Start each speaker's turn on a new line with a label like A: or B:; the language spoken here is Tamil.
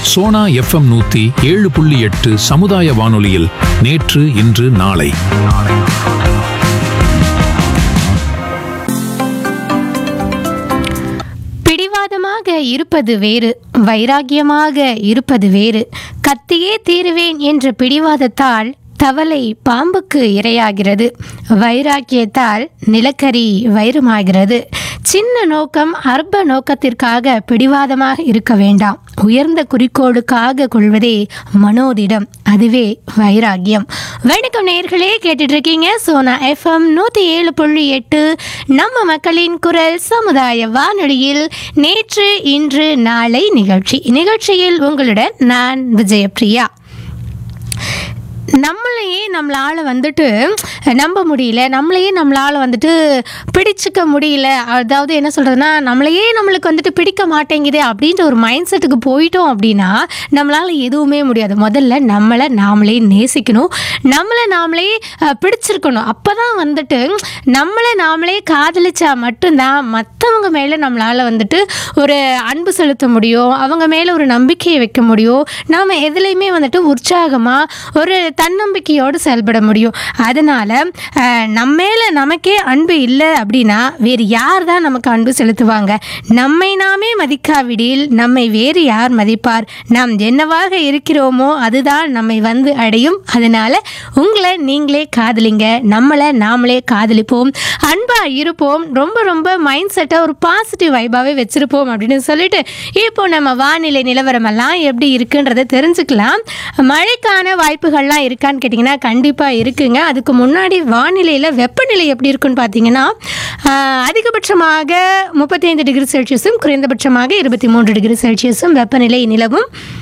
A: சோனா எஃப்எம் நூத்தி ஏழு புள்ளி எட்டு சமுதாய வானொலியில் நேற்று இன்று நாளை
B: பிடிவாதமாக இருப்பது வேறு வைராகியமாக இருப்பது வேறு கத்தியே தீருவேன் என்ற பிடிவாதத்தால் தவளை பாம்புக்கு இரையாகிறது வைராக்கியத்தால் நிலக்கரி வைரமாகிறது சின்ன நோக்கம் அற்ப நோக்கத்திற்காக பிடிவாதமாக இருக்க வேண்டாம் உயர்ந்த குறிக்கோளுக்காக கொள்வதே மனோதிடம் அதுவே வைராக்கியம் வணக்கம் நேர்களே கேட்டுட்டு இருக்கீங்க சோனா எஃப்எம் நூற்றி ஏழு புள்ளி எட்டு நம்ம மக்களின் குரல் சமுதாய வானொலியில் நேற்று இன்று நாளை நிகழ்ச்சி நிகழ்ச்சியில் உங்களுடன் நான் விஜயபிரியா நம்மளையே நம்மளால் வந்துட்டு நம்ப முடியல நம்மளையே நம்மளால் வந்துட்டு பிடிச்சிக்க முடியல அதாவது என்ன சொல்கிறதுனா நம்மளையே நம்மளுக்கு வந்துட்டு பிடிக்க மாட்டேங்குது அப்படின்ற ஒரு மைண்ட் செட்டுக்கு போயிட்டோம் அப்படின்னா நம்மளால் எதுவுமே முடியாது முதல்ல நம்மளை நாமளே நேசிக்கணும் நம்மளை நாமளே அஹ், பிடிச்சிருக்கணும் அப்போ தான் வந்துட்டு நம்மளை நாமளே காதலிச்சா மட்டும்தான் மற்றவங்க மேலே நம்மளால் வந்துட்டு ஒரு அன்பு செலுத்த முடியும் அவங்க மேலே ஒரு நம்பிக்கையை வைக்க முடியும் நாம் எதுலேயுமே வந்துட்டு உற்சாகமாக ஒரு தன்னம்பிக்கையோடு செயல்பட முடியும் அதனால் நம்ம மேலே நமக்கே அன்பு இல்லை அப்படின்னா வேறு யார் தான் நமக்கு அன்பு செலுத்துவாங்க நம்மை நாமே மதிக்காவிடில் நம்மை வேறு யார் மதிப்பார் நாம் என்னவாக இருக்கிறோமோ அதுதான் நம்மை வந்து அடையும் அதனால் உங்களை நீங்களே காதலிங்க நம்மளை நாமளே காதலிப்போம் அன்பாக இருப்போம் ரொம்ப ரொம்ப மைண்ட் செட்டை ஒரு பாசிட்டிவ் வைபாகவே வச்சுருப்போம் அப்படின்னு சொல்லிட்டு இப்போ நம்ம வானிலை நிலவரமெல்லாம் எப்படி இருக்குன்றதை தெரிஞ்சுக்கலாம் மழைக்கான வாய்ப்புகள்லாம் இருக்கான்னு கேட்டிங்கன்னா கண்டிப்பாக இருக்குங்க அதுக்கு முன்னாடி வானிலையில் வெப்பநிலை எப்படி இருக்குன்னு பார்த்தீங்கன்னா ஆஹ், அதிகபட்சமாக முப்பத்தைந்து டிகிரி செல்சியஸும் குறைந்தபட்சமாக இருபத்தி மூன்று டிகிரி செல்சியஸும் வெப்பநிலை நிலவும்